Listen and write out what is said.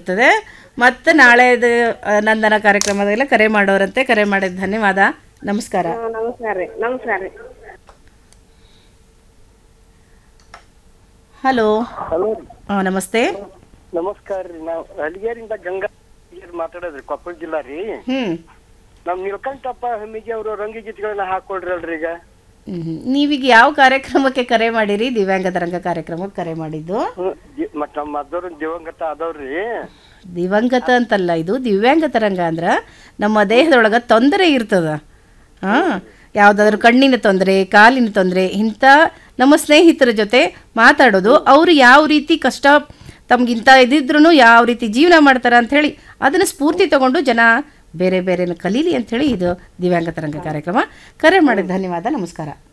ಇರ್ತದೆ ಮತ್ತೆ ನಾಳೆದು ಆ, ನಂದನ ಕಾರ್ಯಕ್ರಮದಲ್ಲ ಕರೆ ಮಾಡೋರಂತೆ ಕರೆ ಮಾಡಿದ ಧನ್ಯವಾದ ನಮಸ್ಕಾರ ಹಾ, ನಮಸ್ಕಾರ ರೀ ನಮಸ್ಕಾರ ರೀ ಹಲೋ ಹಲೋ ಹಾಂ ನಮಸ್ತೆ ನಮಸ್ಕಾರ ರೀ ನಾವು ಹಲಿಗೇರಿಂದ ಗಂಗಾ ಹಿರಿಯರ್ ಮಾತಾಡೋದ್ರಿ ಕೊಪ್ಪಳ ಜಿಲ್ಲಾ ರೀ ಹ್ಞೂ ನಮ್ ನೀಲಕಂಠಪ್ಪ ಹಮ್ಮಿಗೆ ಅವರು ರಂಗಿ ಗೀತೆಗಳನ್ನ ಹಾಕೊಳ್ರಿ ಅಲ್ರಿ ಈಗ ಹ್ಮ್. ನೀವೀಗ ಯಾವ ಕಾರ್ಯಕ್ರಮಕ್ಕೆ ಕರೆ ಮಾಡಿರಿ ದಿವ್ಯಾಂಗ ತರಂಗ ಕಾರ್ಯಕ್ರಮಕ್ಕೆ ಕರೆ ಮಾಡಿದ್ದು ಹ್ಮ್, ಜಿ- ಮತ್ತ್ ನಮ್ಮ ಅದ್ದವ್ರ ದಿವಂಗತ ಅದಾವ್ರಿ ದಿವಂಗತ ಅಂತಲ್ಲ ಇದು ದಿವ್ಯಾಂಗ ತರಂಗ ಅಂದ್ರೆ ನಮ್ಮ ದೇಹದೊಳಗೆ ತೊಂದರೆ ಇರ್ತದ ಹಾಂ ಯಾವುದಾದ್ರೂ ಕಣ್ಣಿನ ತೊಂದರೆ ಕಾಲಿನ ತೊಂದರೆ ಇಂಥ ನಮ್ಮ ಸ್ನೇಹಿತರ ಜೊತೆ ಮಾತಾಡೋದು ಅವರು ಯಾವ ರೀತಿ ಕಷ್ಟ ತಮಗಿಂತ ಇದಿದ್ರೂ ಯಾವ ರೀತಿ ಜೀವನ ಮಾಡ್ತಾರೆ ಅಂಥೇಳಿ ಅದನ್ನು ಸ್ಫೂರ್ತಿ ತಗೊಂಡು ಜನ ಬೇರೆ ಬೇರೆನ ಕಲೀಲಿ ಅಂಥೇಳಿ ಇದು ದಿವ್ಯಾಂಗ ತರಂಗ ಕಾರ್ಯಕ್ರಮ ಕರೆ ಮಾಡಿದ ಧನ್ಯವಾದ ನಮಸ್ಕಾರ